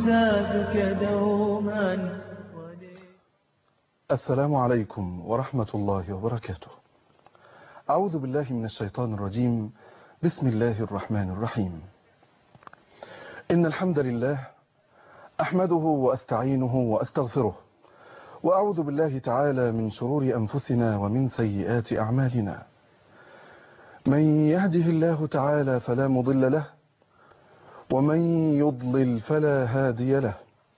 زادك دوما السلام عليكم ورحمة الله وبركاته أعوذ بالله من الشيطان الرجيم بسم الله الرحمن الرحيم إن الحمد لله أحمده وأستعينه وأستغفره وأعوذ بالله تعالى من شرور أنفسنا ومن سيئات أعمالنا من يهده الله تعالى فلا مضل له ومن يضلل فلا هادي له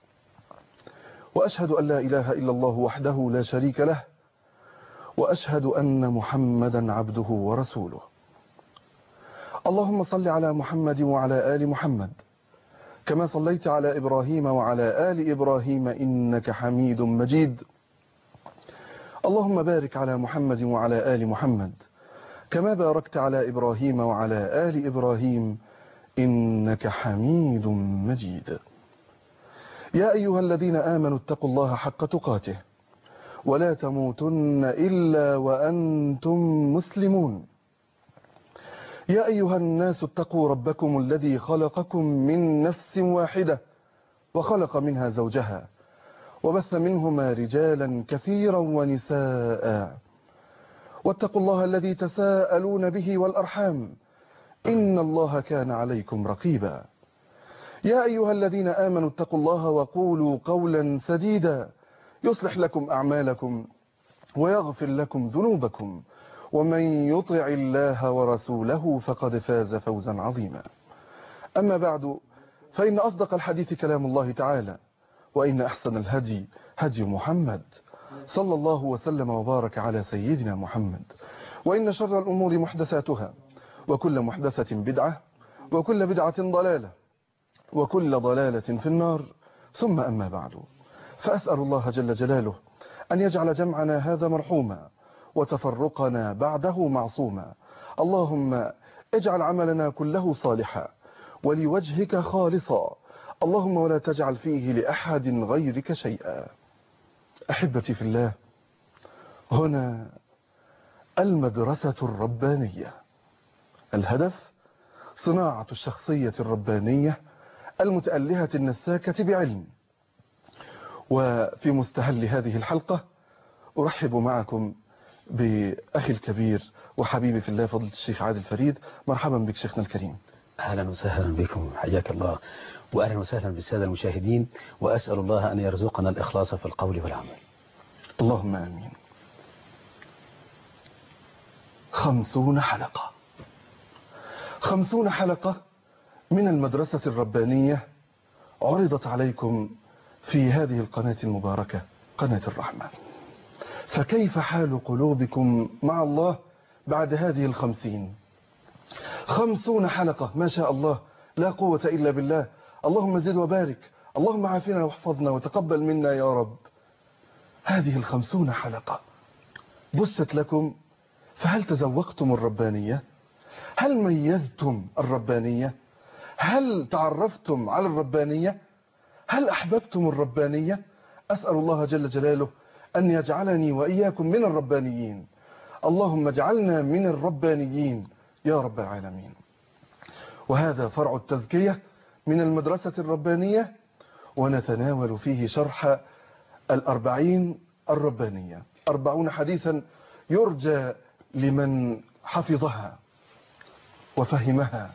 وأشهد أن لا إله إلا الله وحده لا شريك له وأشهد أن محمدا عبده ورسوله اللهم صل على محمد وعلى آل محمد كما صليت على إبراهيم وعلى آل إبراهيم إنك حميد مجيد اللهم بارك على محمد وعلى آل محمد كما باركت على إبراهيم وعلى آل إبراهيم إنك حميد مجيد يا أيها الذين آمنوا اتقوا الله حق تقاته ولا تموتن إلا وأنتم مسلمون يا أيها الناس اتقوا ربكم الذي خلقكم من نفس واحدة وخلق منها زوجها وبث منهما رجالا كثيرا ونساء واتقوا الله الذي تساءلون به والأرحام إن الله كان عليكم رقيبا يا أيها الذين آمنوا اتقوا الله وقولوا قولا سديدا يصلح لكم أعمالكم ويغفر لكم ذنوبكم ومن يطع الله ورسوله فقد فاز فوزا عظيما أما بعد فإن أصدق الحديث كلام الله تعالى وإن أحسن الهدي هدي محمد صلى الله وسلم وبارك على سيدنا محمد وإن شر الأمور محدثاتها وكل محدثة بدعة وكل بدعة ضلالة وكل ضلالة في النار ثم أما بعد فأسأل الله جل جلاله أن يجعل جمعنا هذا مرحوما وتفرقنا بعده معصوما اللهم اجعل عملنا كله صالحا ولوجهك خالصا اللهم ولا تجعل فيه لأحد غيرك شيئا أحبتي في الله هنا المدرسة الربانية الهدف صناعة الشخصية الربانية المتألهة النساكة بعلم وفي مستهل هذه الحلقة أرحب معكم بأخي الكبير وحبيبي في الله فضلة الشيخ عادل فريد مرحبا بك شيخنا الكريم أهلا وسهلا بكم حياك الله وأهلا وسهلا بالسادة المشاهدين وأسأل الله أن يرزقنا الإخلاص في القول والعمل اللهم آمين خمسون حلقة خمسون حلقة من المدرسة الربانية عرضت عليكم في هذه القناة المباركة قناة الرحمة فكيف حال قلوبكم مع الله بعد هذه الخمسين خمسون حلقة ما شاء الله لا قوة إلا بالله اللهم زد وبارك اللهم عافنا واحفظنا وتقبل منا يا رب هذه الخمسون حلقة بست لكم فهل تذوقتم الربانية هل ميزتم الربانية هل تعرفتم على الربانية هل أحببتم الربانية أسأل الله جل جلاله أن يجعلني وإياكم من الربانيين اللهم اجعلنا من الربانيين يا رب العالمين وهذا فرع التزكية من المدرسة الربانية ونتناول فيه شرح الأربعين الربانية أربعون حديثا يرجى لمن حفظها وفهمها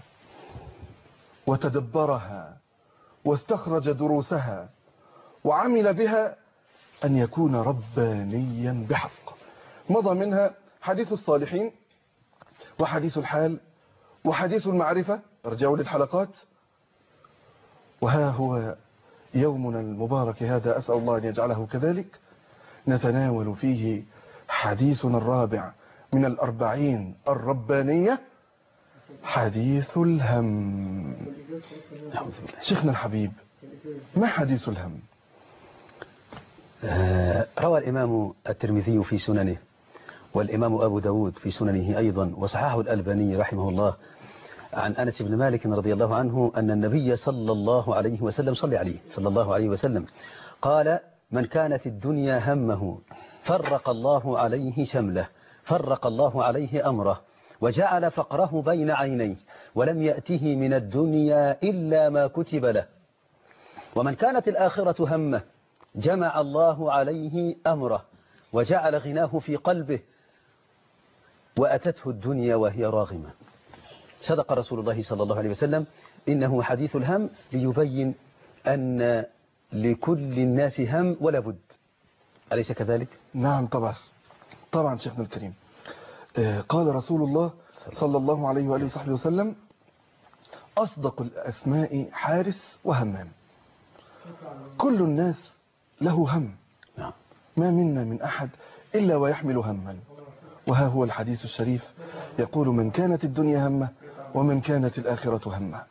وتدبرها واستخرج دروسها وعمل بها أن يكون ربانيا بحق مضى منها حديث الصالحين وحديث الحال وحديث المعرفة ارجعوا للحلقات وها هو يومنا المبارك هذا أسأل الله أن يجعله كذلك نتناول فيه حديثنا الرابع من الأربعين الربانية حديث الهم شيخنا الحبيب ما حديث الهم روى الإمام الترمذي في سننه والإمام أبو داود في سننه أيضا وصححه الألباني رحمه الله عن أنس بن مالك رضي الله عنه أن النبي صلى الله عليه وسلم صلى عليه صلى الله عليه وسلم قال من كانت الدنيا همه فرق الله عليه شمله فرق الله عليه أمره وجعل فقره بين عينيه ولم يأته من الدنيا إلا ما كتب له ومن كانت الآخرة همه جمع الله عليه أمره وجعل غناه في قلبه وأتته الدنيا وهي راغمة صدق رسول الله صلى الله عليه وسلم إنه حديث الهم ليبين أن لكل الناس هم ولا بد أليس كذلك؟ نعم طبعا طبعا شيخنا الكريم آه، قال رسول الله صلى الله عليه وآله وصحبه وسلم أصدق الأسماء حارس وهمام كل الناس له هم نعم ما منا من أحد إلا ويحمل هما وها هو الحديث الشريف يقول من كانت الدنيا همه ومن كانت الآخرة همه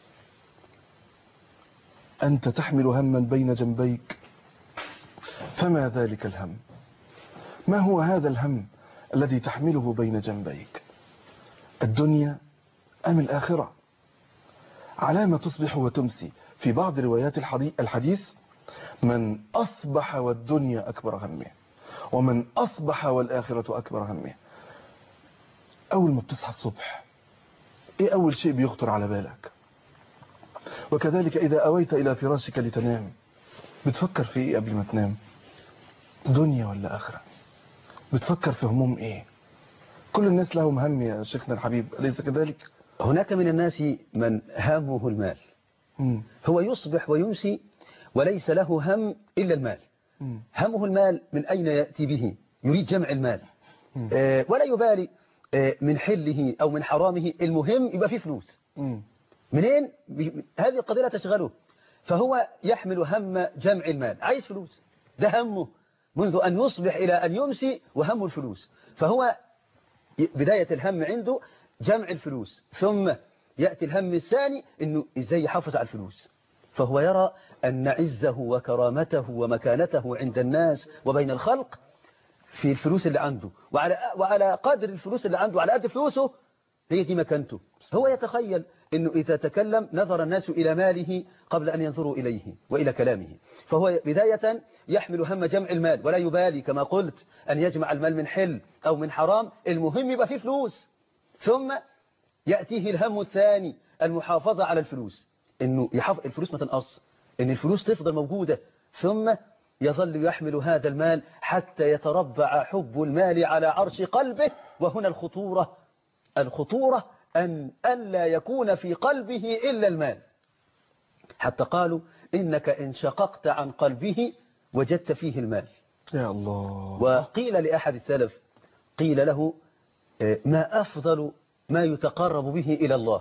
أنت تحمل هما بين جنبيك فما ذلك الهم ما هو هذا الهم الذي تحمله بين جنبيك الدنيا أم الآخرة على ما تصبح وتمسي في بعض روايات الحدي- الحديث من أصبح والدنيا أكبر همه ومن أصبح والآخرة أكبر همه أول ما بتصحى الصبح إيه أول شيء بيخطر على بالك وكذلك إذا أويت إلى فراشك لتنام بتفكر في إيه قبل ما تنام دنيا ولا آخرة بتفكر في هموم إيه كل الناس لهم هم يا شيخنا الحبيب أليس كذلك هناك من الناس من همه المال مم. هو يصبح ويمسي وليس له هم إلا المال مم. همه المال من أين يأتي به يريد جمع المال مم. آه، ولا يبالي آه، من حله أو من حرامه المهم يبقى فيه فلوس مم. منين بي- هذه القضية لا تشغله فهو يحمل هم جمع المال عايز فلوس ده همه منذ أن يصبح إلى أن يمسي وهم الفلوس فهو ي- بداية الهم عنده جمع الفلوس ثم يأتي الهم الثاني أنه إزاي يحافظ على الفلوس فهو يرى أن عزه وكرامته ومكانته عند الناس وبين الخلق في الفلوس اللي عنده وعلى وعلى قدر الفلوس اللي عنده على قد فلوسه هي دي مكانته هو يتخيل أنه إذا تكلم نظر الناس إلى ماله قبل أن ينظروا إليه وإلى كلامه فهو بداية يحمل هم جمع المال ولا يبالي كما قلت أن يجمع المال من حل أو من حرام المهم يبقى فيه فلوس ثم يأتيه الهم الثاني المحافظة على الفلوس أنه يحافظ الفلوس ما تنقص أن الفلوس تفضل موجودة ثم يظل يحمل هذا المال حتى يتربع حب المال على عرش قلبه وهنا الخطورة الخطورة أن ألا يكون في قلبه إلا المال حتى قالوا إنك إن شققت عن قلبه وجدت فيه المال يا الله وقيل لأحد السلف قيل له آه، ما أفضل ما يتقرب به إلى الله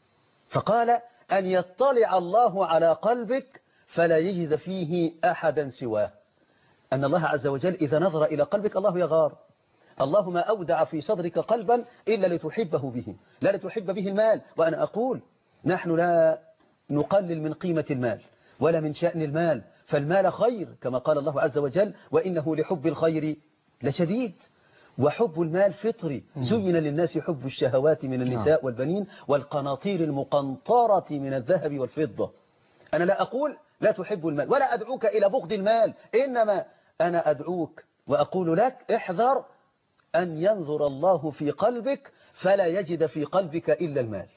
فقال أن يطلع الله على قلبك فلا يجد فيه أحدا سواه أن الله عز وجل إذا نظر إلى قلبك الله يغار الله ما أودع في صدرك قلبا إلا لتحبه به لا لتحب به المال وأنا أقول نحن لا نقلل من قيمة المال ولا من شأن المال فالمال خير كما قال الله عز وجل وإنه لحب الخير لشديد وحب المال فطري زين للناس حب الشهوات من النساء والبنين والقناطير المقنطرة من الذهب والفضة أنا لا أقول لا تحب المال ولا أدعوك إلى بغض المال إنما أنا أدعوك وأقول لك احذر أن ينظر الله في قلبك فلا يجد في قلبك إلا المال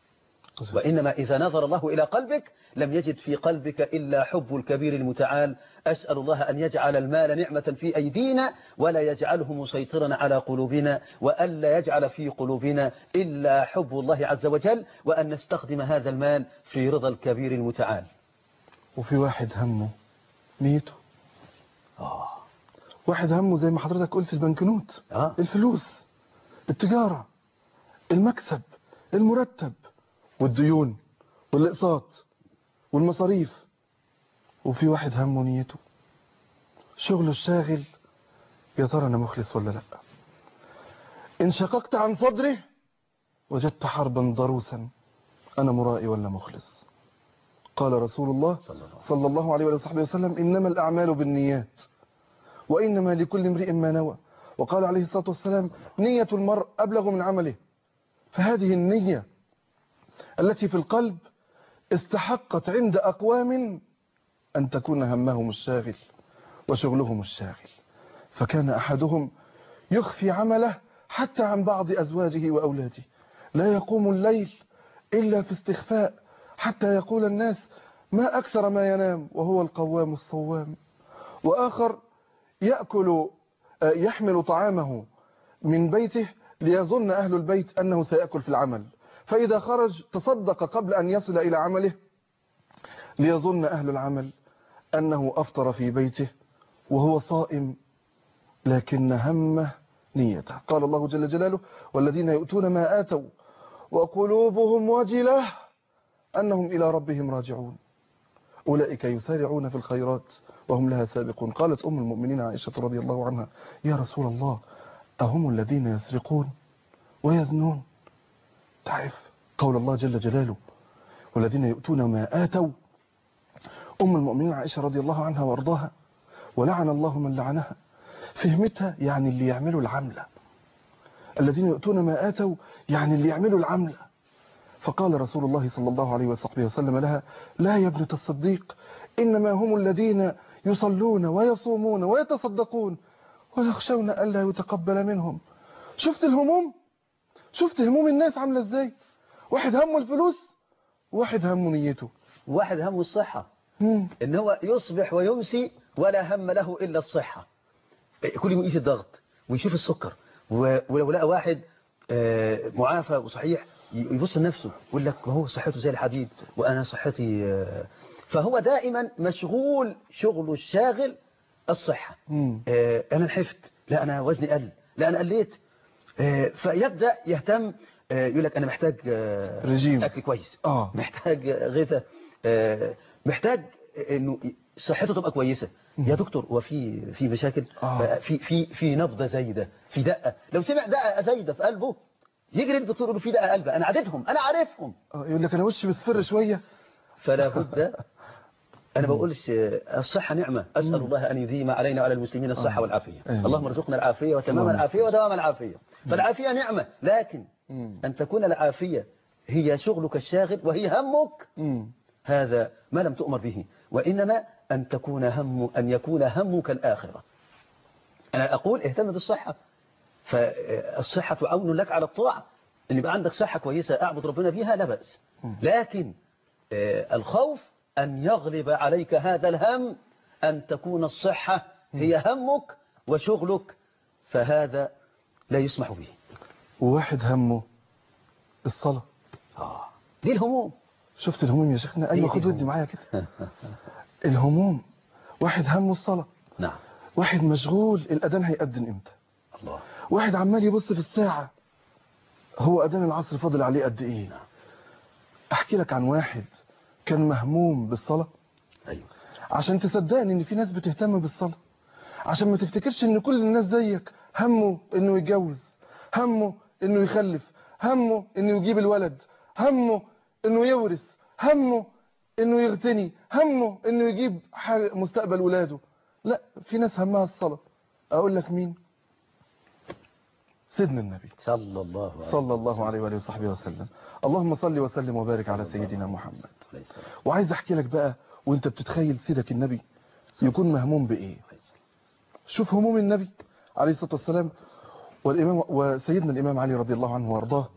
وإنما إذا نظر الله إلى قلبك لم يجد في قلبك إلا حب الكبير المتعال أسأل الله أن يجعل المال نعمة في أيدينا ولا يجعله مسيطرا على قلوبنا وألا يجعل في قلوبنا إلا حب الله عز وجل وأن نستخدم هذا المال في رضا الكبير المتعال وفي واحد همه نيته آه. واحد همه زي ما حضرتك قلت البنكنوت آه. الفلوس التجارة المكسب المرتب والديون والإقساط والمصاريف وفي واحد همه نيته شغله الشاغل يا ترى أنا مخلص ولا لا إن شققت عن صدره وجدت حربا ضروسا أنا مرائي ولا مخلص قال رسول الله صلى الله عليه وسلم. صلى الله عليه وصحبه وسلم إنما الأعمال بالنيات وإنما لكل امرئ ما نوى وقال عليه الصلاة والسلام نية المرء أبلغ من عمله فهذه النية التي في القلب استحقت عند أقوام أن تكون همهم الشاغل وشغلهم الشاغل فكان أحدهم يخفي عمله حتى عن بعض أزواجه وأولاده لا يقوم الليل إلا في استخفاء حتى يقول الناس ما أكثر ما ينام وهو القوام الصوام وآخر يأكل آه، يحمل طعامه من بيته ليظن أهل البيت أنه سيأكل في العمل فإذا خرج تصدق قبل أن يصل إلى عمله ليظن أهل العمل أنه أفطر في بيته وهو صائم لكن همه نيته قال الله جل جلاله والذين يؤتون ما آتوا وقلوبهم وجلة أنهم إلى ربهم راجعون أولئك يسارعون في الخيرات وهم لها سابقون قالت أم المؤمنين عائشة رضي الله عنها يا رسول الله أهم الذين يسرقون ويزنون تعرف قول الله جل جلاله والذين يؤتون ما آتوا أم المؤمنين عائشة رضي الله عنها وارضاها ولعن الله من لعنها فهمتها يعني اللي يعملوا العملة الذين يؤتون ما آتوا يعني اللي يعملوا العملة فقال رسول الله صلى الله عليه وصحبه وسلم لها لا يا ابنة الصديق إنما هم الذين يصلون ويصومون ويتصدقون ويخشون ألا يتقبل منهم شفت الهموم شفت هموم الناس عاملة ازاي واحد همه الفلوس واحد همه نيته واحد همه الصحة مم. ان هو يصبح ويمسي ولا هم له إلا الصحة كل يوم يقيس الضغط ويشوف السكر و- ولو لقى واحد آه، معافى وصحيح ي- يبص لنفسه يقول لك هو صحته زي الحديد وأنا صحتي آه، فهو دائما مشغول شغله الشاغل الصحة مم. آه، أنا نحفت لا أنا وزني قل لا أنا قليت آه، فيبدأ يهتم آه، يقول لك أنا محتاج آه، رجيم. أكل كويس آه. محتاج غذاء آه، محتاج انه صحته تبقى كويسه يا دكتور وفي في مشاكل آه. آه، في في في نبضه زايده في دقه لو سمع دقه زايده في قلبه يجري للدكتور يقول له في دقه قلبه انا عددهم انا عارفهم آه، يقول لك أنا وشي مصفر شوية فلا بد انا بقولش آه، الصحه نعمه اسال الله ان يديم علينا وعلى المسلمين الصحه والعافيه آمين. اللهم ارزقنا العافيه وتمام اللهم العافيه ودوام العافيه فالعافيه نعمه لكن مم. ان تكون العافيه هي شغلك الشاغل وهي همك مم. هذا ما لم تؤمر به وإنما أن تكون هم أن يكون همك الآخرة أنا أقول اهتم بالصحة فالصحة عون لك على الطاعة أن يبقى عندك صحة كويسة أعبد ربنا بها لا بأس لكن آه، الخوف أن يغلب عليك هذا الهم أن تكون الصحة هي همك وشغلك فهذا لا يسمح به وواحد همه الصلاة آه. دي الهموم شفت الهموم يا شيخنا أيوة إيه خد الهموم؟ ودي معايا كده الهموم واحد همه الصلاة نعم واحد مشغول الأذان هيأذن إمتى الله واحد عمال يبص في الساعة هو أذان العصر فاضل عليه قد إيه أحكي لك عن واحد كان مهموم بالصلاة أيوه عشان تصدقني ان في ناس بتهتم بالصلاة عشان ما تفتكرش ان كل الناس زيك همه انه يتجوز همه انه يخلف همه انه يجيب الولد همه انه يورث همه انه يغتني همه انه يجيب حاجة- مستقبل ولاده لا في ناس همها الصلاة اقول لك مين سيدنا النبي صلى الله عليه صلى الله عليه وآله وصحبه وسلم اللهم صل وسلم وبارك على سيدنا محمد عليه السلام. وعايز احكي لك بقى وانت بتتخيل سيدك النبي يكون مهموم بايه شوف هموم النبي عليه الصلاة والسلام والإمام وسيدنا الإمام علي رضي الله عنه وارضاه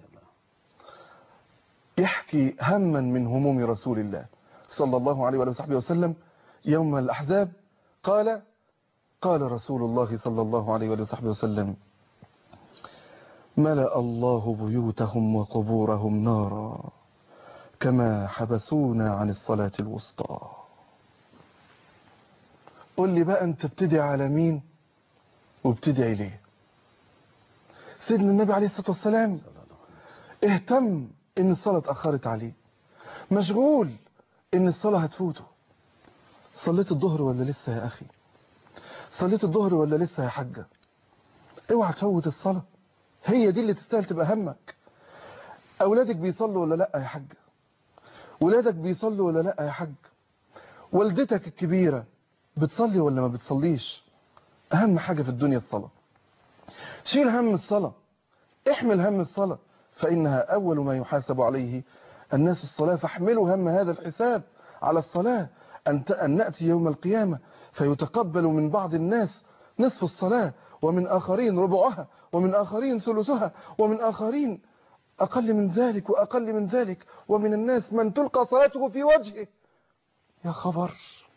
يحكي هما من هموم رسول الله صلى الله عليه وآله وصحبه وسلم يوم الأحزاب قال قال رسول الله صلى الله عليه وآله وصحبه وسلم ملأ الله بيوتهم وقبورهم نارا كما حبسونا عن الصلاة الوسطى قل لي بقى انت بتدعي على مين وبتدعي ليه سيدنا النبي عليه الصلاة والسلام اهتم ان الصلاة اتأخرت عليه مشغول ان الصلاة هتفوته صليت الظهر ولا لسه يا اخي صليت الظهر ولا لسه يا حاجة اوعى تفوت الصلاة هي دي اللي تستاهل تبقى همك اولادك بيصلوا ولا لا يا حاجة ولادك بيصلوا ولا لا يا حاج والدتك الكبيرة بتصلي ولا ما بتصليش اهم حاجة في الدنيا الصلاة شيل هم الصلاة احمل هم الصلاة فإنها أول ما يحاسب عليه الناس الصلاة فاحملوا هم هذا الحساب على الصلاة أن ت- أن نأتي يوم القيامة فيتقبل من بعض الناس نصف الصلاة ومن آخرين ربعها ومن آخرين ثلثها ومن آخرين أقل من ذلك وأقل من ذلك ومن الناس من تلقى صلاته في وجهه يا خبر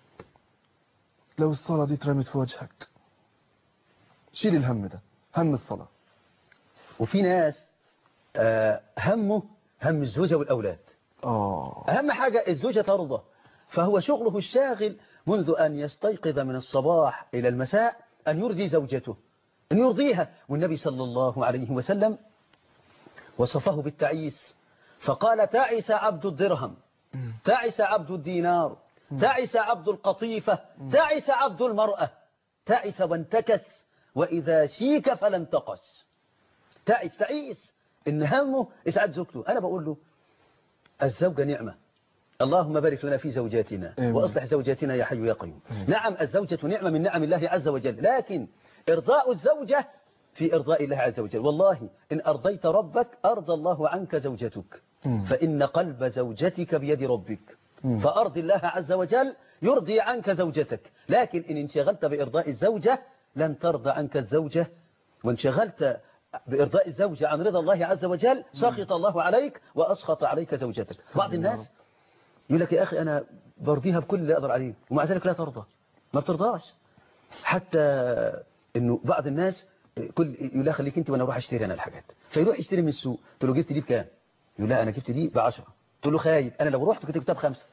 لو الصلاة دي اترمت في وجهك شيل الهم ده هم الصلاة وفي ناس آه، همه هم الزوجة والأولاد آه أهم حاجة الزوجة ترضى فهو شغله الشاغل منذ أن يستيقظ من الصباح إلى المساء أن يرضي زوجته أن يرضيها والنبي صلى الله عليه وسلم وصفه بالتعيس فقال تعس عبد الدرهم تعس عبد الدينار تعس عبد القطيفة تعس عبد المرأة تعس وانتكس وإذا شيك فلم تقس تعس تعيس إن همه إسعاد زوجته أنا بقول له الزوجة نعمة اللهم بارك لنا في زوجاتنا آمين. وأصلح زوجاتنا يا حي يا قيوم نعم الزوجة نعمة من نعم الله عز وجل لكن إرضاء الزوجة في إرضاء الله عز وجل والله إن أرضيت ربك أرضى الله عنك زوجتك مم. فإن قلب زوجتك بيد ربك مم. فأرض الله عز وجل يرضي عنك زوجتك لكن إن انشغلت بإرضاء الزوجة لن ترضى عنك الزوجة وانشغلت بإرضاء الزوجة عن رضا الله عز وجل سخط الله عليك وأسخط عليك زوجتك بعض الناس يقول لك يا أخي أنا برضيها بكل اللي أقدر عليه ومع ذلك لا ترضى ما بترضاش حتى إنه بعض الناس كل يقول لها خليك أنت وأنا أروح أشتري أنا الحاجات فيروح يشتري من السوق تقول له جبت دي بكام يقول لا أنا جبت دي بعشرة تقول له خايب أنا لو رحت كنت جبتها بخمسة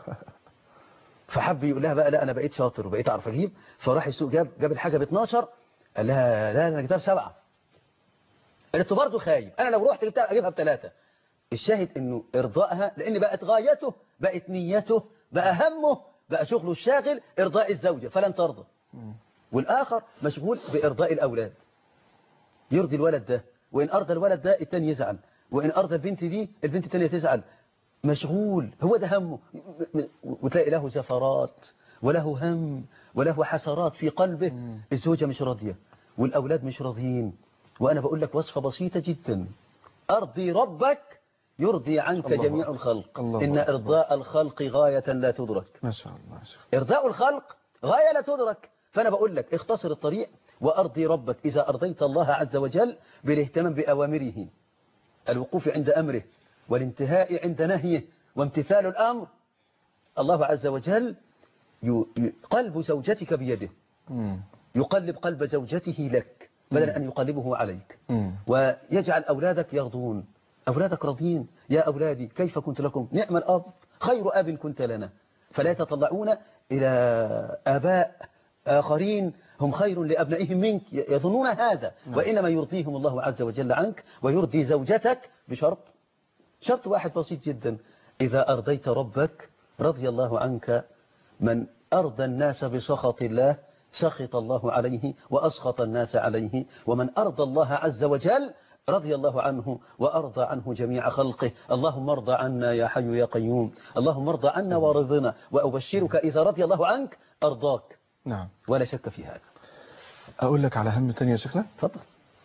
فحب يقول لها بقى لا أنا بقيت شاطر وبقيت أعرف أجيب فراح السوق جاب جاب الحاجة ب 12 قال لها لا أنا جبتها بسبعة قالت له برضه خايب أنا لو رحت جبتها أجيبها بثلاثة الشاهد انه ارضائها لان بقت غايته بقت نيته بقى همه بقى شغله الشاغل ارضاء الزوجة فلن ترضى والاخر مشغول بارضاء الاولاد يرضي الولد ده وان ارضى الولد ده التاني يزعل وان ارضى البنت دي البنت التانية تزعل مشغول هو ده همه وتلاقي له زفرات وله هم وله حسرات في قلبه الزوجة مش راضية والأولاد مش راضيين وأنا بقول لك وصفة بسيطة جدا أرضي ربك يرضي عنك الله جميع أكبر. الخلق الله إن أكبر. إرضاء الخلق غاية لا تدرك ما شاء الله ما شاء إرضاء الخلق غاية لا تدرك فأنا بقول لك اختصر الطريق وأرضي ربك إذا أرضيت الله عز وجل بالاهتمام بأوامره الوقوف عند أمره والانتهاء عند نهيه وامتثال الأمر الله عز وجل ي- ي- قلب زوجتك بيده الله يقلب قلب زوجته لك بدل أن يقلبه عليك مم. ويجعل أولادك يرضون أولادك راضين يا أولادي كيف كنت لكم نعم الأب خير أب كنت لنا فلا يتطلعون إلى آباء آخرين هم خير لأبنائهم منك يظنون هذا وإنما يرضيهم الله عز وجل عنك ويرضي زوجتك بشرط شرط واحد بسيط جدا إذا أرضيت ربك رضي الله عنك من أرضى الناس بسخط الله سخط الله عليه وأسخط الناس عليه ومن أرضى الله عز وجل رضي الله عنه وأرضى عنه جميع خلقه اللهم ارضى عنا يا حي يا قيوم اللهم ارضى عنا ورضنا وأبشرك إذا رضي الله عنك أرضاك نعم ولا شك في هذا أقول لك على هم تاني يا شيخنا تفضل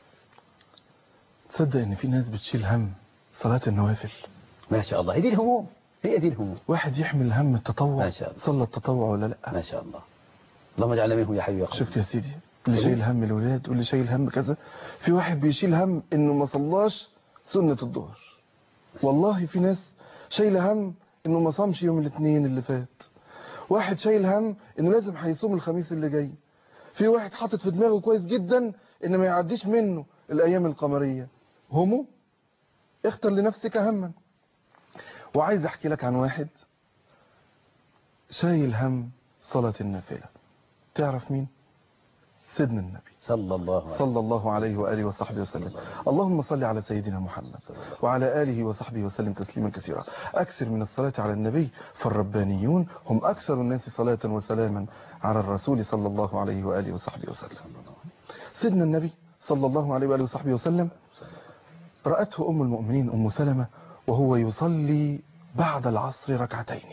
تصدق إن في ناس بتشيل هم صلاة النوافل ما شاء الله هي دي الهموم هي دي الهموم واحد يحمل هم التطوع ما شاء الله. صلى التطوع ولا لا ما شاء الله اللهم اجعلنا منه يا حي يا قيوم شفت يا سيدي اللي شايل هم الولاد واللي شايل هم كذا في واحد بيشيل هم انه ما صلاش سنة الظهر والله في ناس شايله هم انه ما صامش يوم الاثنين اللي فات واحد شايل هم انه لازم هيصوم الخميس اللي جاي في واحد حاطط في دماغه كويس جدا ان ما يعديش منه الايام القمرية همه اختر لنفسك هما وعايز احكي لك عن واحد شايل هم صلاة النافلة تعرف مين سيدنا النبي صلى الله عليه وسلم صلى الله عليه وآله وصحبه وسلم اللهم صل على سيدنا محمد وعلى آله وصحبه وسلم تسليما كثيرا أكثر من الصلاة على النبي فالربانيون هم أكثر الناس صلاة وسلاما على الرسول صلى الله عليه وآله وصحبه وسلم سيدنا النبي صلى الله عليه وآله وصحبه وسلم رأته أم المؤمنين أم سلمة وهو يصلي بعد العصر ركعتين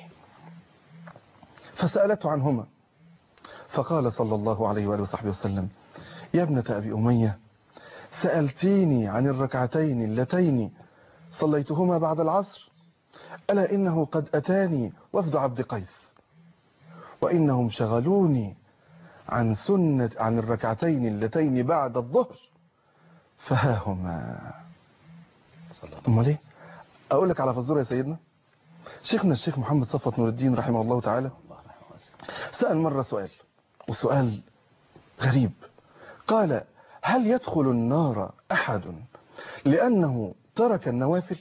فسألته عنهما فقال صلى الله عليه وآله وصحبه وسلم يا ابنة أبي أمية سألتيني عن الركعتين اللتين صليتهما بعد العصر ألا إنه قد أتاني وفد عبد قيس وإنهم شغلوني عن سنة عن الركعتين اللتين بعد الظهر فها هما أمال إيه؟ أقول لك على فزورة يا سيدنا شيخنا الشيخ محمد صفوت نور الدين رحمه الله تعالى سأل مرة سؤال وسؤال غريب قال هل يدخل النار أحد لأنه ترك النوافل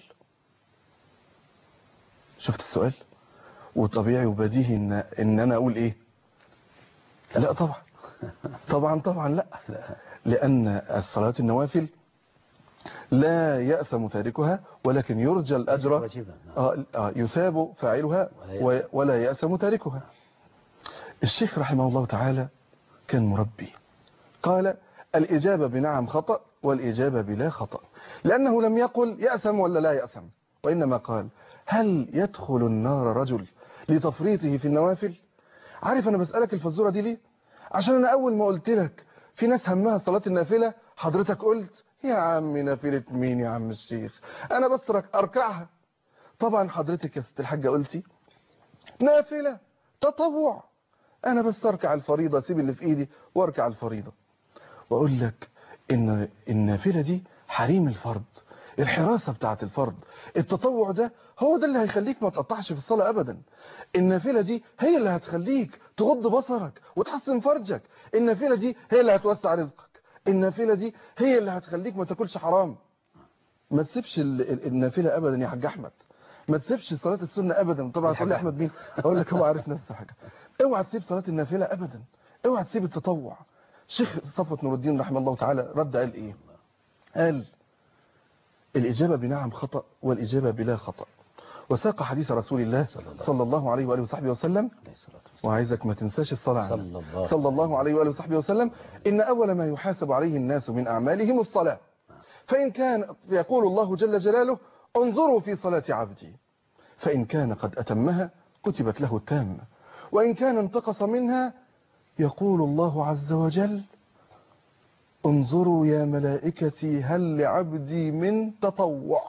شفت السؤال وطبيعي وبديهي إن, إن أنا أقول إيه لا طبعا طبعا طبعا لا لأن الصلاة النوافل لا يأثم تاركها ولكن يرجى الأجر واجبا. آه آه يساب فاعلها ولا و- ولا يأثم تاركها الشيخ رحمه الله تعالى كان مربي قال الإجابة بنعم خطأ والإجابة بلا خطأ لأنه لم يقل يأثم ولا لا يأثم وإنما قال هل يدخل النار رجل لتفريطه في النوافل عارف أنا بسألك الفزورة دي ليه عشان أنا أول ما قلت لك في ناس همها صلاة النافلة حضرتك قلت يا عم نافلة مين يا عم الشيخ أنا بس رك- أركعها طبعا حضرتك يا ست الحاجة قلتي نافلة تطوع أنا بس أركع الفريضة أسيب اللي في إيدي وأركع الفريضة وأقول لك إن النافلة دي حريم الفرض الحراسة بتاعت الفرض التطوع ده هو ده اللي هيخليك ما تقطعش في الصلاة أبدا النافلة دي هي اللي هتخليك تغض بصرك وتحسن فرجك النافلة دي هي اللي هتوسع رزقك النافلة دي هي اللي هتخليك ما تاكلش حرام ما تسيبش ال- ال- النافلة أبدا يا حاج أحمد ما تسيبش صلاة السنة أبدا طبعا تقول لي أحمد مين أقول لك هو عارف نفسه حاجة اوعى تسيب صلاة النافلة أبدا اوعى تسيب التطوع شيخ صفوة نور الدين رحمه الله تعالى رد قال إيه قال الإجابة بنعم خطأ والإجابة بلا خطأ وساق حديث رسول الله صلى الله عليه وآله وصحبه وسلم عليه الصلاة والسلام. وعايزك ما تنساش الصلاة صلى عليه الله صلى الله عليه وآله وصحبه وسلم إن أول ما يحاسب عليه الناس من أعمالهم الصلاة فإن كان يقول الله جل جلاله انظروا في صلاة عبدي فإن كان قد أتمها كتبت له التامة وإن كان انتقص منها يقول الله عز وجل انظروا يا ملائكتي هل لعبدي من تطوع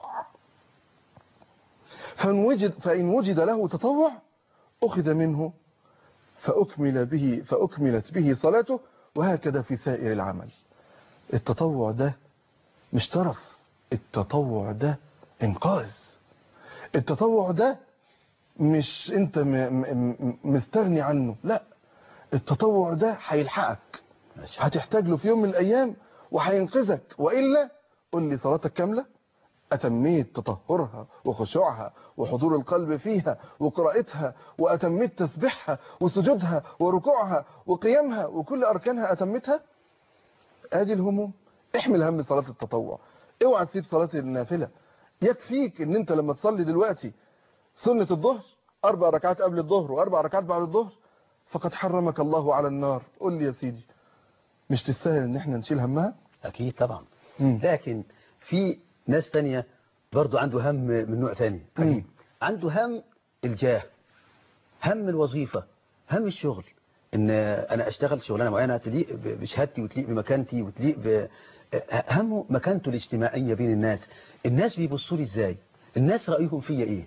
فإن وجد, فإن وجد له تطوع أخذ منه فأكمل به فأكملت به صلاته وهكذا في سائر العمل التطوع ده مش ترف التطوع ده إنقاذ التطوع ده مش انت م م مستغني عنه لا التطوع ده هيلحقك ماشي. هتحتاج له في يوم من الأيام وهينقذك وإلا قل لي صلاتك كاملة أتميت تطهرها وخشوعها وحضور القلب فيها وقراءتها وأتميت تسبيحها وسجودها وركوعها وقيامها وكل أركانها أتمتها ادي الهموم احمل هم صلاة التطوع اوعى تسيب صلاة النافلة يكفيك ان انت لما تصلي دلوقتي سنة الظهر اربع ركعات قبل الظهر واربع ركعات بعد الظهر فقد حرمك الله على النار قول لي يا سيدي مش تستاهل ان احنا نشيل همها أكيد طبعا مم. لكن في ناس تانية برضو عنده هم من نوع ثاني مم. عجيب عنده هم الجاه هم الوظيفة هم الشغل ان انا اشتغل شغلانه معينه تليق ب- بشهادتي وتليق بمكانتي وتليق ب همه مكانته الاجتماعيه بين الناس الناس بيبصوا لي ازاي الناس رايهم فيا ايه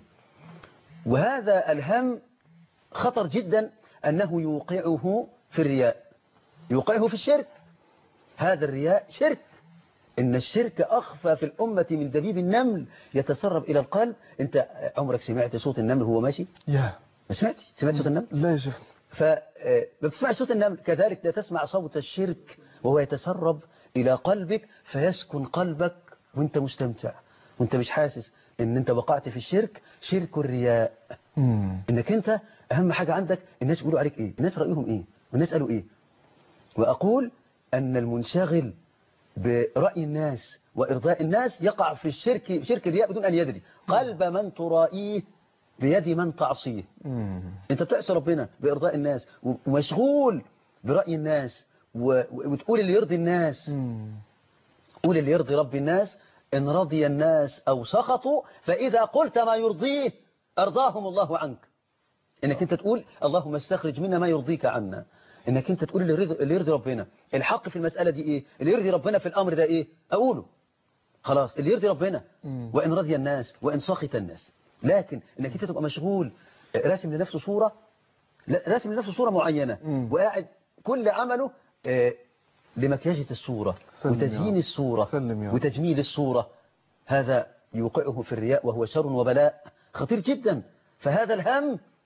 وهذا الهم خطر جدا انه يوقعه في الرياء يوقعه في الشرك هذا الرياء شرك إن الشرك أخفى في الأمة من دبيب النمل يتسرب إلى القلب أنت عمرك سمعت صوت النمل وهو ماشي يا ما سمعتش سمعت صوت النمل لا يا شيخ فما بتسمع صوت النمل كذلك لا تسمع صوت الشرك وهو يتسرب إلى قلبك فيسكن قلبك وانت مستمتع وانت مش حاسس ان انت وقعت في الشرك شرك الرياء مم. انك انت اهم حاجة عندك الناس بيقولوا عليك ايه الناس رأيهم ايه والناس قالوا ايه واقول ان المنشغل برأي الناس وإرضاء الناس يقع في الشرك شرك الرياء بدون أن يدري قلب من ترائيه بيد من تعصيه مم. انت بتعصي ربنا بإرضاء الناس ومشغول برأي الناس و- وتقول اللي يرضي الناس مم. قول اللي يرضي رب الناس إن رضي الناس أو سخطوا فإذا قلت ما يرضيه أرضاهم الله عنك إنك أنت تقول اللهم استخرج منا ما يرضيك عنا إنك أنت تقول اللي يرضي, اللي يرضي ربنا الحق في المسألة دي إيه اللي يرضي ربنا في الأمر ده إيه أقوله خلاص اللي يرضي ربنا مم. وإن رضي الناس وإن سخط الناس لكن إنك أنت تبقى مشغول راسم لنفسه صورة لا، راسم لنفسه صورة معينة مم. وقاعد كل عمله آه، لمكياجة الصورة سلم يا وتزيين رب. الصورة سلم يا رب. وتجميل الصورة هذا يوقعه في الرياء وهو شر وبلاء خطير جدا فهذا الهم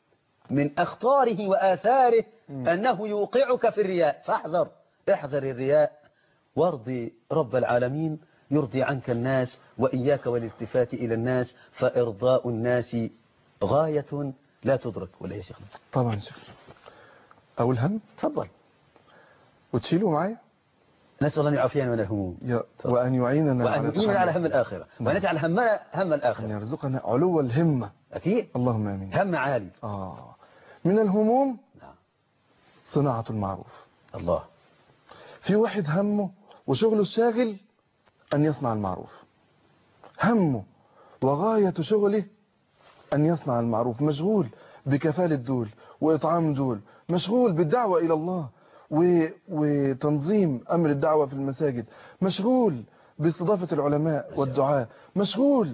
من أخطاره وآثاره أنه يوقعك في الرياء فاحذر احذر الرياء وارضي رب العالمين يرضي عنك الناس وإياك والالتفات إلى الناس فإرضاء الناس غاية لا تدرك ولا يا شيخنا طبعا شيخ أو الهم تفضل وتشيلوا معايا نسأل الله أن يعافينا من الهموم يا- وأن يعيننا وأن يعيننا على هم تحمل- الآخرة نعم. وأن يجعل همنا هم أن الآخرة يرزقنا علو الهمة أكيد اللهم آمين هم عالي آه من الهموم نعم. صناعة المعروف الله في واحد همه وشغله الشاغل أن يصنع المعروف همه وغاية شغله أن يصنع المعروف مشغول بكفالة دول وإطعام دول مشغول بالدعوة إلى الله و... وتنظيم أمر الدعوة في المساجد مشغول باستضافة العلماء والدعاء مشغول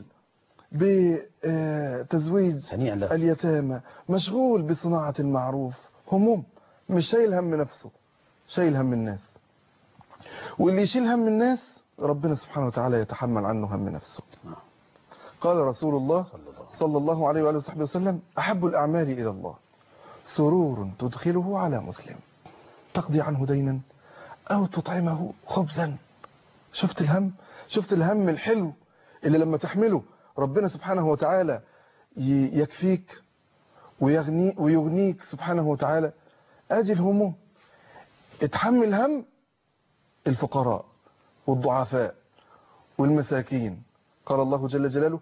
بتزويج هنيئا له اليتامى مشغول بصناعة المعروف هموم مش شايل هم نفسه شايل هم الناس واللي يشيل هم الناس ربنا سبحانه وتعالى يتحمل عنه هم نفسه قال رسول الله صلى الله عليه وآله وصحبه وسلم أحب الأعمال إلى الله سرور تدخله على مسلم تقضي عنه دينا أو تطعمه خبزا شفت الهم شفت الهم الحلو اللي لما تحمله ربنا سبحانه وتعالى ي- يكفيك ويغني ويغنيك سبحانه وتعالى ادي الهموم اتحمل هم الفقراء والضعفاء والمساكين قال الله جل جلاله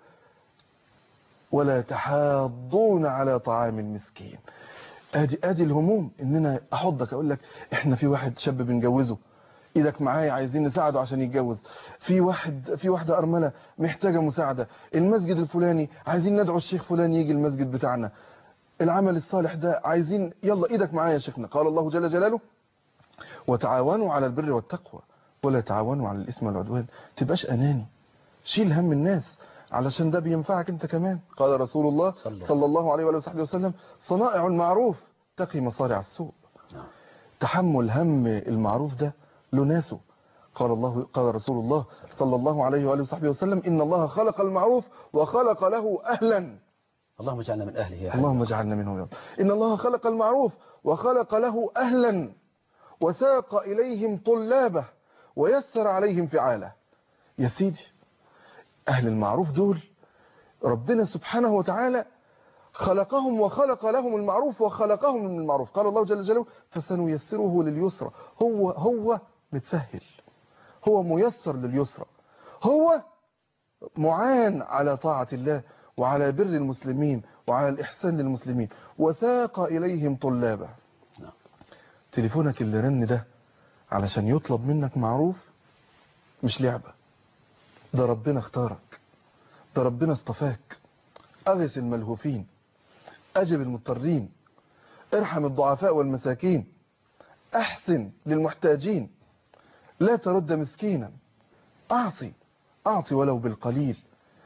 ولا تحاضون على طعام المسكين ادي ادي الهموم ان انا احضك اقول لك احنا في واحد شاب بنجوزه ايدك معايا عايزين نساعده عشان يتجوز في واحد في واحده ارمله محتاجه مساعده المسجد الفلاني عايزين ندعو الشيخ فلان يجي المسجد بتاعنا العمل الصالح ده عايزين يلا ايدك معايا يا شيخنا قال الله جل جلاله وتعاونوا على البر والتقوى ولا تعاونوا على الاثم والعدوان تبقاش اناني شيل هم الناس علشان ده بينفعك انت كمان قال رسول الله صلى. صلى الله عليه وآله وصحبه وسلم صنائع المعروف تقي مصارع السوء نعم. تحمل هم المعروف ده له ناسه قال الله قال رسول الله صلى الله عليه وآله وصحبه وسلم إن الله خلق المعروف وخلق له أهلا اللهم اجعلنا من أهله يا حبيبي. اللهم اجعلنا منهم يا رب إن الله خلق المعروف وخلق له أهلا وساق إليهم طلابه ويسر عليهم فعاله يا سيدي أهل المعروف دول ربنا سبحانه وتعالى خلقهم وخلق لهم المعروف وخلقهم من المعروف قال الله جل جلاله فسنيسره لليسرى هو هو متسهل هو ميسر لليسرى هو معان على طاعة الله وعلى بر المسلمين وعلى الإحسان للمسلمين وساق إليهم طلابه نعم. تليفونك اللي رن ده علشان يطلب منك معروف مش لعبة ده ربنا اختارك ده ربنا اصطفاك أغث الملهوفين أجب المضطرين ارحم الضعفاء والمساكين أحسن للمحتاجين لا ترد مسكينا أعطي أعطي ولو بالقليل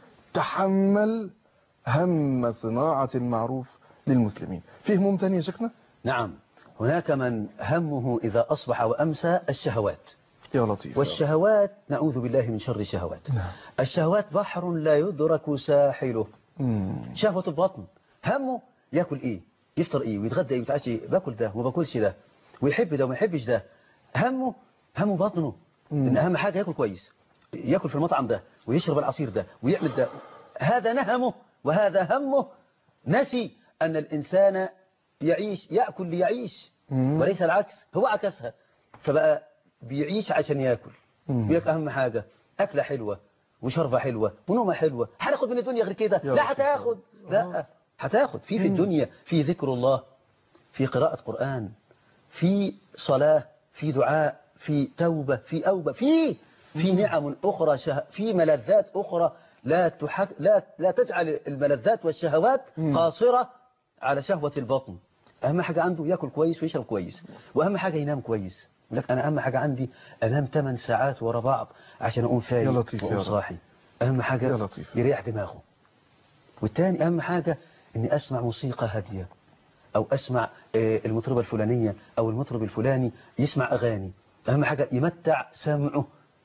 تحمل هم صناعة المعروف للمسلمين في هموم تانية يا شيخنا نعم هناك من همه إذا أصبح وأمسى الشهوات يا لطيف والشهوات نعوذ بالله من شر الشهوات نعم. الشهوات بحر لا يدرك ساحله مم. شهوة البطن همه ياكل ايه يفطر ايه ويتغدى ايه ويتعشى ايه باكل ده وما باكلش ده ويحب ده وما يحبش ده همه همه بطنه مم. ان اهم حاجه ياكل كويس ياكل في المطعم ده ويشرب العصير ده ويعمل ده هذا نهمه وهذا همه نسي ان الانسان يعيش ياكل ليعيش مم. وليس العكس هو عكسها فبقى بيعيش عشان ياكل مم. ياكل اهم حاجه اكله حلوه وشربه حلوه ونومه حلوه هناخد من الدنيا غير كده يا لا رب. هتاخد لا هتاخد في في مم. الدنيا في ذكر الله في قراءة قرآن في صلاة في دعاء في توبة في أوبة في في نعم أخرى شه... في ملذات أخرى لا تحك... لا لا تجعل الملذات والشهوات مم. قاصرة على شهوة البطن أهم حاجة عنده يأكل كويس ويشرب كويس وأهم حاجة ينام كويس يقول لك أنا أهم حاجة عندي أنام 8 ساعات ورا بعض عشان أقوم فايق يا لطيف يا وأقوم رب. صاحي أهم حاجة يا لطيف. يريح دماغه والتاني أهم حاجة إني أسمع موسيقى هادية أو أسمع آه، المطربة الفلانية أو المطرب الفلاني يسمع أغاني أهم حاجة يمتع سمعه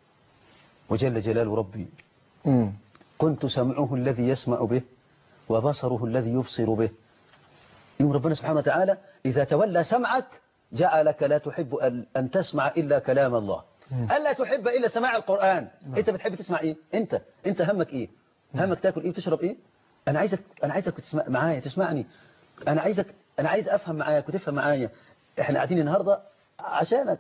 وجل جلال ربي مم. كنت سمعه الذي يسمع به وبصره الذي يبصر به يوم ربنا سبحانه وتعالى إذا تولى سمعك جعلك لا تحب أن- أن تسمع إلا كلام الله ألا تحب إلا سماع القرآن أنت بتحب تسمع إيه أنت أنت همك إيه همك تاكل إيه وتشرب إيه أنا عايزك أنا عايزك تسمع معايا تسمعني أنا عايزك أنا عايز أفهم معاك وتفهم معايا إحنا قاعدين النهاردة عشانك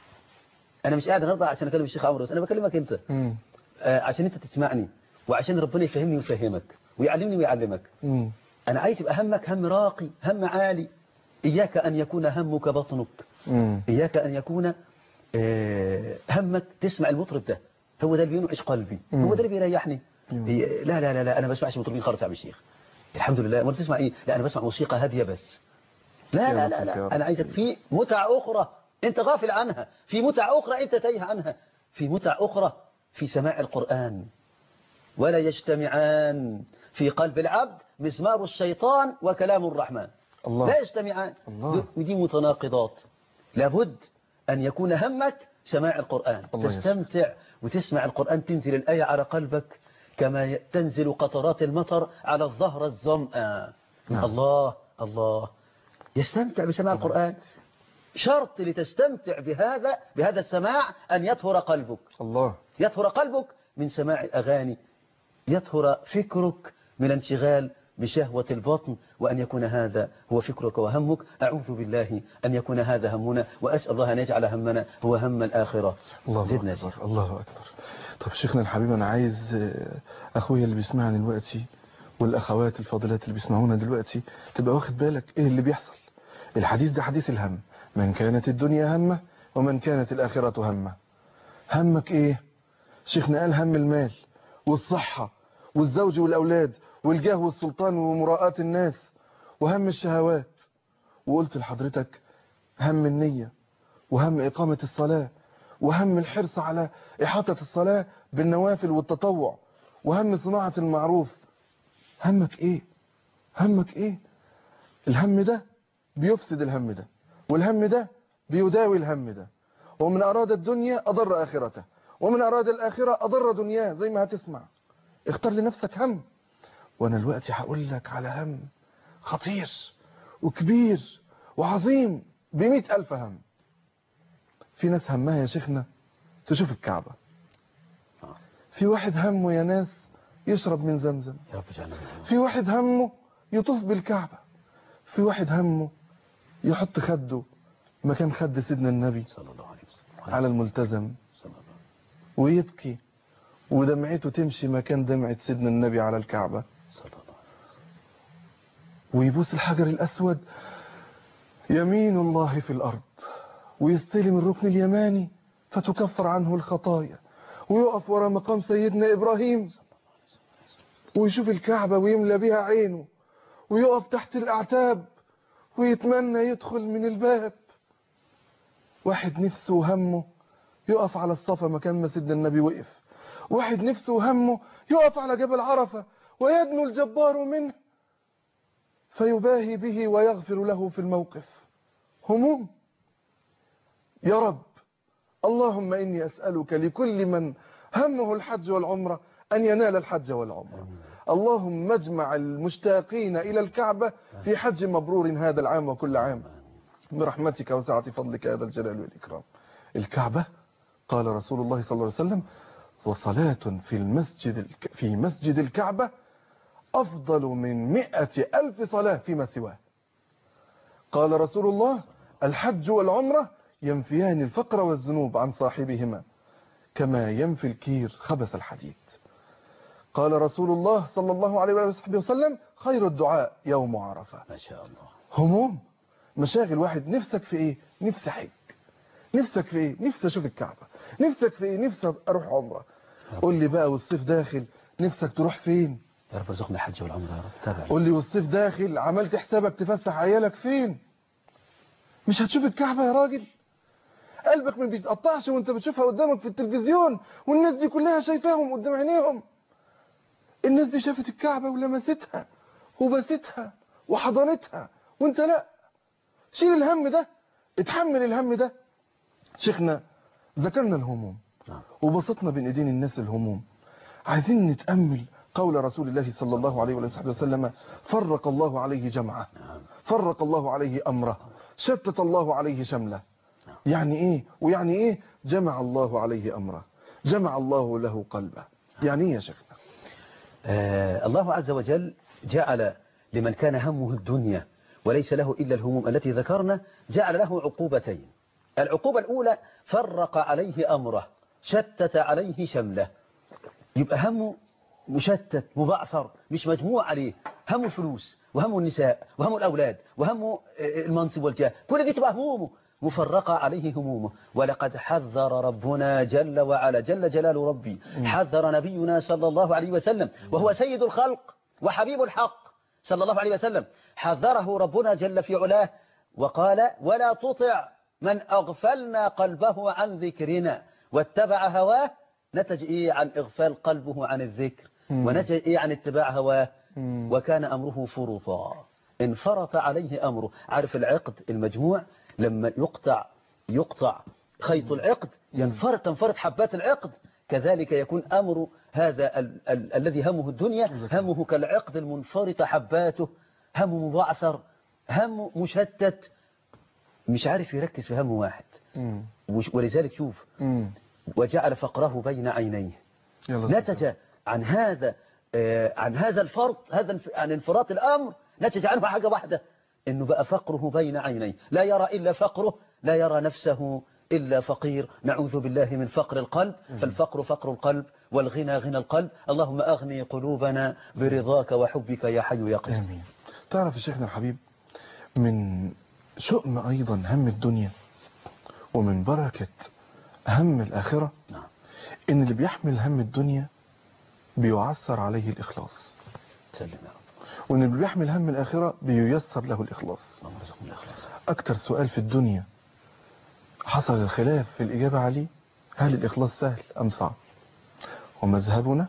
أنا مش قاعد النهاردة عشان أكلم الشيخ عمرو بس أنا بكلمك أنت مم. آه، عشان أنت تسمعني وعشان ربنا يفهمني ويفهمك ويعلمني ويعلمك مم. أنا عايز يبقى همك هم راقي هم عالي إياك أن يكون همك بطنك مم. إياك أن يكون آه، همك تسمع المطرب ده هو ده اللي بينعش قلبي مم. هو ده اللي بيريحني مم. هي- لا لا لا لا أنا ما بسمعش مطربين خالص يا عم الشيخ الحمد لله ما بتسمع إيه لا أنا بسمع موسيقى هادية بس لا يا لا رب لا, يا رب. لا. أنا عايزك في متع أخرى أنت غافل عنها في متع أخرى أنت تايه عنها في متع أخرى في سماع القرآن ولا يجتمعان في قلب العبد مزمار الشيطان وكلام الرحمن الله. لا يجتمعان الله. ودي متناقضات لابد أن يكون همك سماع القرآن الله تستمتع وتسمع القرآن تنزل الآية على قلبك كما ي- تنزل قطرات المطر على الظهر الظمأ نعم. الله الله يستمتع بسماع القرآن شرط لتستمتع بهذا بهذا السماع أن يطهر قلبك الله يطهر قلبك من سماع أغاني يطهر فكرك من انشغال بشهوة البطن وأن يكون هذا هو فكرك وهمك أعوذ بالله أن يكون هذا همنا وأسأل الله أن يجعل همنا هو هم الآخرة الله زدنا أكبر شيخ الله أكبر طب شيخنا الحبيب أنا عايز آه، أخويا اللي بيسمعني دلوقتي والأخوات الفاضلات اللي بيسمعونا دلوقتي تبقى واخد بالك إيه اللي بيحصل الحديث ده حديث الهم من كانت الدنيا همه ومن كانت الآخرة همه همك إيه شيخنا قال هم المال والصحة والزوج والأولاد والجاه والسلطان ومراءاة الناس وهم الشهوات وقلت لحضرتك هم النية وهم إقامة الصلاة وهم الحرص على إحاطة الصلاة بالنوافل والتطوع وهم صناعة المعروف همك إيه همك إيه الهم ده بيفسد الهم ده والهم ده بيداوي الهم ده ومن أراد الدنيا أضر آخرته ومن أراد الآخرة أضر دنياه زي ما هتسمع اختار لنفسك هم وأنا دلوقتي هقول لك على هم خطير وكبير وعظيم بمئة ألف هم في ناس همها يا شيخنا تشوف الكعبة في واحد همه يا ناس يشرب من زمزم يا رب اجعلنا منهم. في واحد همه يطوف بالكعبة في واحد همه يحط خده مكان خد سيدنا النبي صلى الله عليه وسلم على الملتزم صلى الله ويبكي ودمعته تمشي مكان دمعة سيدنا النبي على الكعبة صلى الله عليه ويبوس الحجر الأسود يمين الله في الأرض ويستلم الركن اليماني فتكفر عنه الخطايا ويقف ورا مقام سيدنا إبراهيم ويشوف الكعبة ويملى بها عينه ويقف تحت الأعتاب ويتمنى يدخل من الباب واحد نفسه وهمه يقف على الصفا مكان ما سيدنا النبي وقف واحد نفسه وهمه يقف على جبل عرفة ويدنو الجبار منه فيباهي به ويغفر له في الموقف هموم يا رب اللهم إني أسألك لكل من همه الحج والعمرة أن ينال الحج والعمرة اللهم اجمع المشتاقين إلى الكعبة في حج مبرور هذا العام وكل عام برحمتك وسعة فضلك يا ذا الجلال والإكرام الكعبة قال رسول الله صلى الله عليه وسلم وصلاة في المسجد الك... في مسجد الكعبة أفضل من مئة ألف صلاة فيما سواه قال رسول الله الحج والعمرة ينفيان الفقر والذنوب عن صاحبهما كما ينفي الكير خبث الحديد قال رسول الله صلى الله عليه وصحبه وسلم خير الدعاء يوم عرفة ما شاء الله هموم مشاغل واحد نفسك في ايه نفسي حج نفسك في ايه نفسي اشوف الكعبة نفسك في ايه نفسي اروح عمرة قول لي بقى والصيف داخل نفسك تروح فين يا رب ارزقنا الحج والعمرة يا رب تابع قول لي والصيف داخل عملت حسابك تفسح عيالك فين مش هتشوف الكعبة يا راجل قلبك ما بيتقطعش وانت بتشوفها قدامك في التلفزيون والناس دي كلها شايفاهم قدام عينيهم الناس دي شافت الكعبة ولمستها وبستها وحضنتها وانت لا شيل الهم ده اتحمل الهم ده شيخنا ذكرنا الهموم نعم. وبسطنا بين ايدين الناس الهموم عايزين نتأمل قول رسول الله صلى الله عليه وآله وسلم فرق الله عليه جمعه نعم فرق الله عليه أمره شتت الله عليه شمله يعني إيه ويعني إيه جمع الله عليه أمره جمع الله له قلبه يعني إيه يا شيخنا آه الله عز وجل جعل لمن كان همه الدنيا وليس له إلا الهموم التي ذكرنا جعل له عقوبتين العقوبة الأولى فرق عليه أمره شتت عليه شمله يبقى همه مشتت مبعثر مش مجموع عليه همه الفلوس وهمه النساء وهمه الأولاد وهمه المنصب والجاه كل دي تبقى همومه مفرقة عليه همومه ولقد حذر ربنا جل وعلا جل جلال ربي حذر نبينا صلى الله عليه وسلم وهو سيد الخلق وحبيب الحق صلى الله عليه وسلم حذره ربنا جل في علاه وقال ولا تطع من أغفلنا قلبه عن ذكرنا واتبع هواه نتج إيه عن إغفال قلبه عن الذكر ونتج إيه عن اتباع هواه وكان أمره فرطا انفرط عليه أمره عارف العقد المجموع لما يقطع يقطع خيط العقد ينفرط تنفرط حبات العقد كذلك يكون أمر هذا ال ال الذي همه الدنيا همه كالعقد المنفرط حباته هم مبعثر هم مشتت مش عارف يركز في هم واحد ولذلك شوف وجعل فقره بين عينيه نتج عن هذا عن هذا الفرط هذا عن انفراط الأمر نتج عنه حاجة واحدة انه بقى فقره بين عينيه لا يرى إلا فقره لا يرى نفسه إلا فقير نعوذ بالله من فقر القلب فالفقر فقر القلب والغنى غنى القلب اللهم أغني قلوبنا برضاك وحبك يا حي يا قيوم آمين تعرف يا شيخنا الحبيب من شؤم أيضا هم الدنيا ومن بركة هم الآخرة نعم. إن اللي بيحمل هم الدنيا بيعثر عليه الإخلاص سلم يا رب وإن اللي بيحمل هم الآخرة بييسر له الإخلاص اللهم ارزقنا الإخلاص أكتر سؤال في الدنيا حصل الخلاف في الإجابة عليه هل الإخلاص سهل أم صعب ومذهبنا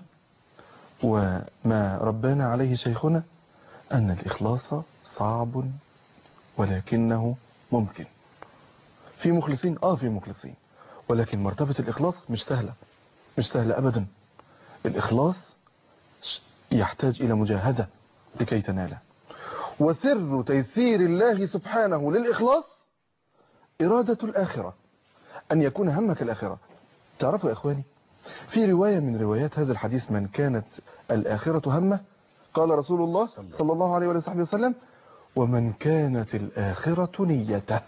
وما ربنا عليه شيخنا أن الإخلاص صعب ولكنه ممكن في مخلصين آه في مخلصين ولكن مرتبة الإخلاص مش سهلة مش سهلة أبدا الإخلاص يحتاج إلى مجاهدة لكي تناله وسر تيسير الله سبحانه للإخلاص إرادة الآخرة أن يكون همك الآخرة تعرفوا يا إخواني في رواية من روايات هذا الحديث من كانت الآخرة همه قال رسول الله صلى الله عليه وصحبه وسلم ومن كانت الآخرة نيته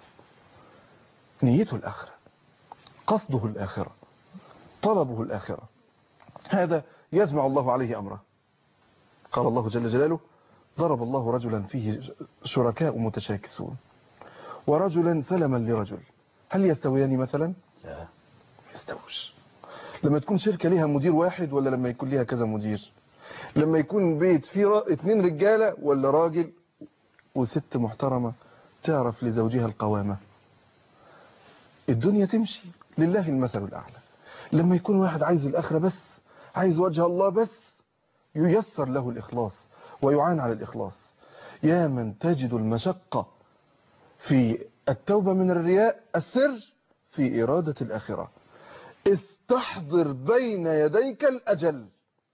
نيته الآخرة قصده الآخرة طلبه الآخرة هذا يجمع الله عليه أمره قال الله جل جلاله ضرب الله رجلا فيه شركاء متشاكسون ورجلا سلما لرجل هل يستويان مثلا لا يستوش لما تكون شركة ليها مدير واحد ولا لما يكون ليها كذا مدير لما يكون بيت فيه را- اتنين رجالة ولا راجل وست محترمة تعرف لزوجها القوامة الدنيا تمشي لله المثل الأعلى لما يكون واحد عايز الآخرة بس عايز وجه الله بس ييسر له الإخلاص ويعان على الإخلاص يا من تجد المشقة في التوبة من الرياء السر في إرادة الآخرة استحضر بين يديك الأجل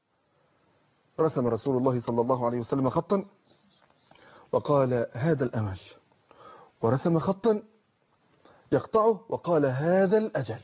رسم رسول الله صلى الله عليه وسلم خطا وقال هذا الأمل ورسم خطا يقطعه وقال هذا الأجل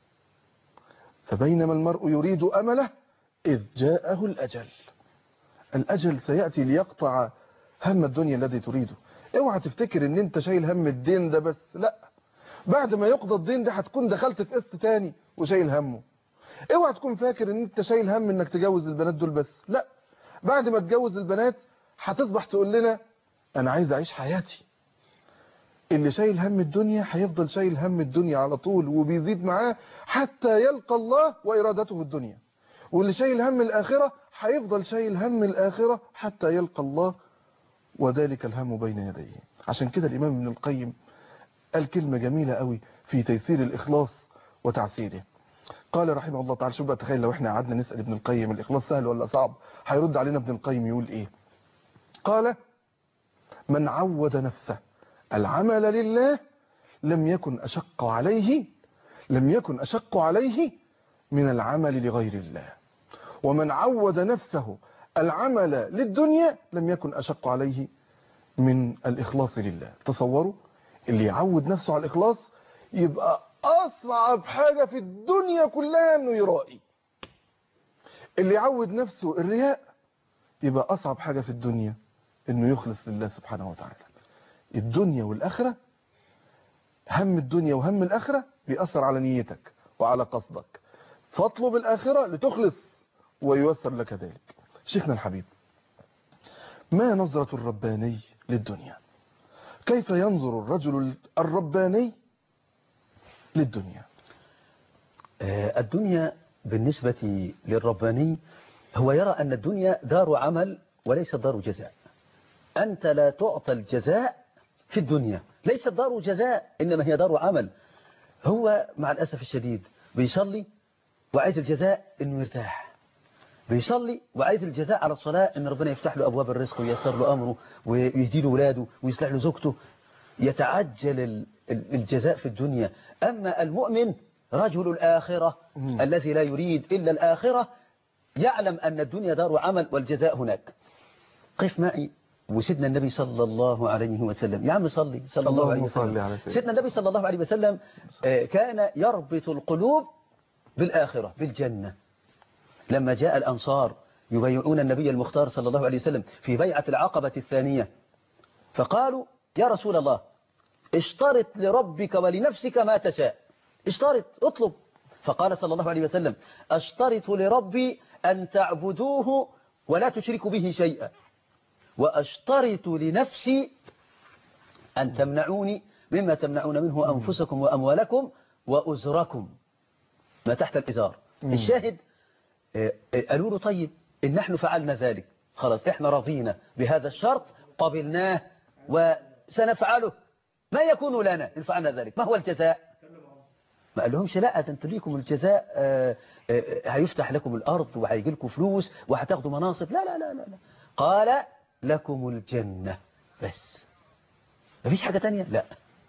فبينما المرء يريد أمله إذ جاءه الأجل الأجل سيأتي ليقطع هم الدنيا الذي تريده اوعى تفتكر ان انت شايل هم الدين ده بس لا بعد ما يقضى الدين ده هتكون دخلت في قسط تاني وشايل همه اوعى تكون فاكر ان انت شايل هم انك تجوز البنات دول بس لا بعد ما تجوز البنات هتصبح تقول لنا انا عايز اعيش حياتي اللي شايل هم الدنيا هيفضل شايل هم الدنيا على طول وبيزيد معاه حتى يلقى الله وإرادته الدنيا واللي شايل هم الآخرة هيفضل شايل هم الآخرة حتى يلقى الله وذلك الهم بين يديه عشان كده الإمام ابن القيم قال كلمة جميلة قوي في تيسير الإخلاص وتعسيره قال رحمه الله تعالى شوف بقى تخيل لو احنا قعدنا نسأل ابن القيم الإخلاص سهل ولا صعب هيرد علينا ابن القيم يقول ايه قال من عود نفسه العمل لله لم يكن أشق عليه لم يكن أشق عليه من العمل لغير الله ومن عود نفسه العمل للدنيا لم يكن أشق عليه من الإخلاص لله تصوروا اللي يعود نفسه على الإخلاص يبقى أصعب حاجة في الدنيا كلها أنه يرائي اللي يعود نفسه الرياء يبقى أصعب حاجة في الدنيا أنه يخلص لله سبحانه وتعالى الدنيا والآخرة هم الدنيا وهم الآخرة بيأثر على نيتك وعلى قصدك فاطلب الآخرة لتخلص وييسر لك ذلك شيخنا الحبيب ما نظرة الرباني للدنيا كيف ينظر الرجل الرباني للدنيا آه، الدنيا بالنسبة للرباني هو يرى أن الدنيا دار عمل وليست دار جزاء أنت لا تعطى الجزاء في الدنيا ليست دار جزاء إنما هي دار عمل هو مع الأسف الشديد بيصلي وعايز الجزاء إنه يرتاح بيصلي وعايز الجزاء على الصلاة إن ربنا يفتح له أبواب الرزق وييسر له أمره ويهدي له ولاده ويصلح له زوجته يتعجل ال- ال- الجزاء في الدنيا أما المؤمن رجل الآخرة مم. الذي لا يريد إلا الآخرة يعلم أن الدنيا دار عمل والجزاء هناك قف معي وسيدنا النبي صلى الله عليه وسلم يا عم صلي صلى الله عليه اللهم صل وسلم على سيدنا. سيدنا النبي صلى الله عليه وسلم آه، كان يربط القلوب بالآخرة بالجنة لما جاء الأنصار يبايعون النبي المختار صلى الله عليه وسلم في بيعة العقبة الثانية فقالوا يا رسول الله اشترط لربك ولنفسك ما تشاء اشترط اطلب فقال صلى الله عليه وسلم اشترط لربي أن تعبدوه ولا تشركوا به شيئا وأشترط لنفسي أن تمنعوني مما تمنعون منه أنفسكم وأموالكم وأزركم ما تحت الإزار مم. الشاهد آه، آه، قالوا له طيب إن نحن فعلنا ذلك خلاص إحنا رضينا بهذا الشرط قبلناه وسنفعله ما يكون لنا إن فعلنا ذلك ما هو الجزاء ما قال لهمش لا ده انتوا ليكم الجزاء آه، آه، هيفتح لكم الأرض وهيجي لكم فلوس وهتاخدوا مناصب لا لا لا لا لا. قال لكم الجنة بس مفيش حاجة تانية لا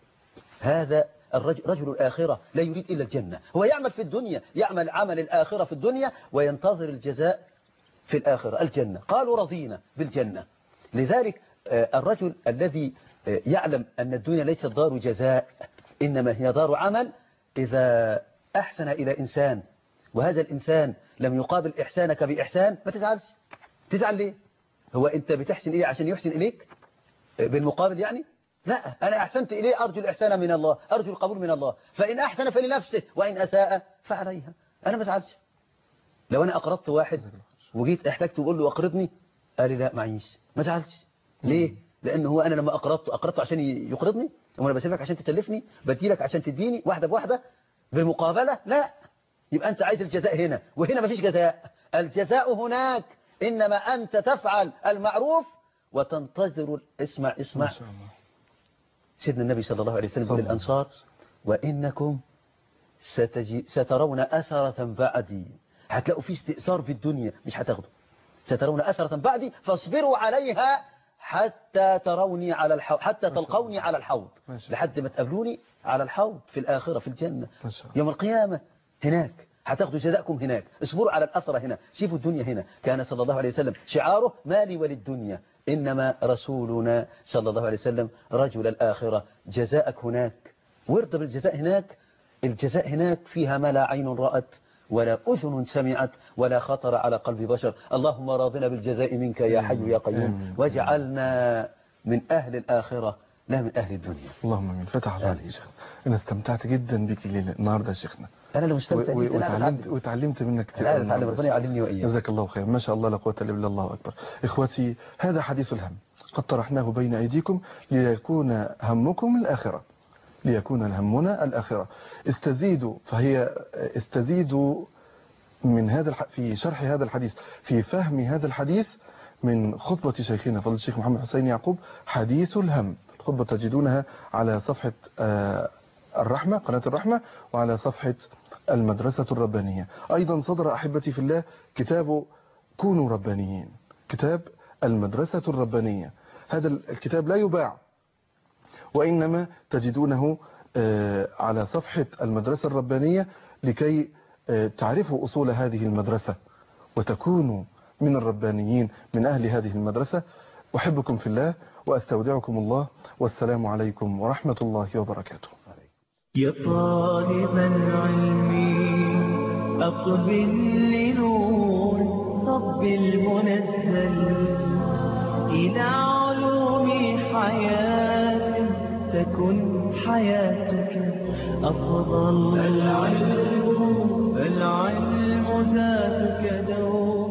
هذا الرجل رجل الآخرة لا يريد إلا الجنة هو يعمل في الدنيا يعمل عمل الآخرة في الدنيا وينتظر الجزاء في الآخرة الجنة قالوا رضينا بالجنة لذلك آه، الرجل الذي آه، يعلم أن الدنيا ليست دار جزاء إنما هي دار عمل إذا أحسن إلى إنسان وهذا الإنسان لم يقابل إحسانك بإحسان ما تزعلش تزعل ليه هو أنت بتحسن إليه عشان يحسن إليك آه، بالمقابل يعني لا أنا أحسنت إليه أرجو الإحسان من الله أرجو القبول من الله فإن أحسن فلنفسه وإن أساء فعليها أنا ما ازعلش لو أنا أقرضت واحد وجيت احتجت وقول له أقرضني قال لي لا معيش ما ازعلش ليه لأن هو أنا لما أقرضته أقرضته عشان ي- يقرضني وأنا بسيبك عشان تتلفني بديلك عشان تديني واحدة بواحدة بالمقابلة لا يبقى أنت عايز الجزاء هنا وهنا مفيش جزاء الجزاء هناك إنما أنت تفعل المعروف وتنتظر اسمع اسمع ما شاء الله سيدنا النبي صلى الله عليه وسلم صلى الله للأنصار وإنكم ستجي سترون أثرة بعدي هتلاقوا في استئثار في الدنيا مش هتاخدوا سترون أثرة بعدي فاصبروا عليها حتى تروني على الحوض حتى ما شاء تلقوني الله. على الحوض ما شاء الله. لحد ما تقابلوني على الحوض في الآخرة في الجنة ما شاء الله يوم القيامة هناك هتاخدوا جزاءكم هناك اصبروا على الأثرة هنا سيبوا الدنيا هنا كان صلى الله عليه وسلم شعاره مالي وللدنيا إنما رسولنا صلى الله عليه وسلم رجل الآخرة جزاءك هناك وارض بالجزاء هناك الجزاء هناك فيها ما لا عين رأت ولا أذن سمعت ولا خطر على قلب بشر اللهم راضنا بالجزاء منك يا حي يا قيوم آمين. واجعلنا من أهل الآخرة لا من أهل الدنيا اللهم امين فتح الله عليك يا شيخنا انا استمتعت جدا بيك الليله النهارده يا شيخنا أنا لو و- مستمتع و- جداً، أنا وتعلمت بتعلم. وتعلمت منك كتير أنا أوي أتعلم النهاردة. ربنا يعلمني وإياك جزاك الله خير ما شاء الله لا قوه الا بالله الله اكبر اخوتي هذا حديث الهم قد طرحناه بين ايديكم ليكون همكم الاخره ليكون همنا الاخره استزيدوا فهي استزيدوا من هذا الح... في شرح هذا الحديث في فهم هذا الحديث من خطبة شيخنا فضل الشيخ محمد حسين يعقوب حديث الهم الخطبة تجدونها على صفحة آه، الرحمة قناة الرحمة وعلى صفحة المدرسة الربانية أيضا صدر أحبتي في الله كتاب كونوا ربانيين كتاب المدرسة الربانية هذا الكتاب لا يباع وإنما تجدونه آه، على صفحة المدرسة الربانية لكي آه، تعرفوا أصول هذه المدرسة وتكونوا من الربانيين من أهل هذه المدرسة أحبكم في الله وأستودعكم الله والسلام عليكم ورحمة الله وبركاته يا طالب العلم أقبل لنور رب المنزل إلى علوم حياة تكن حياتك أفضل العلم العلم زادك دوما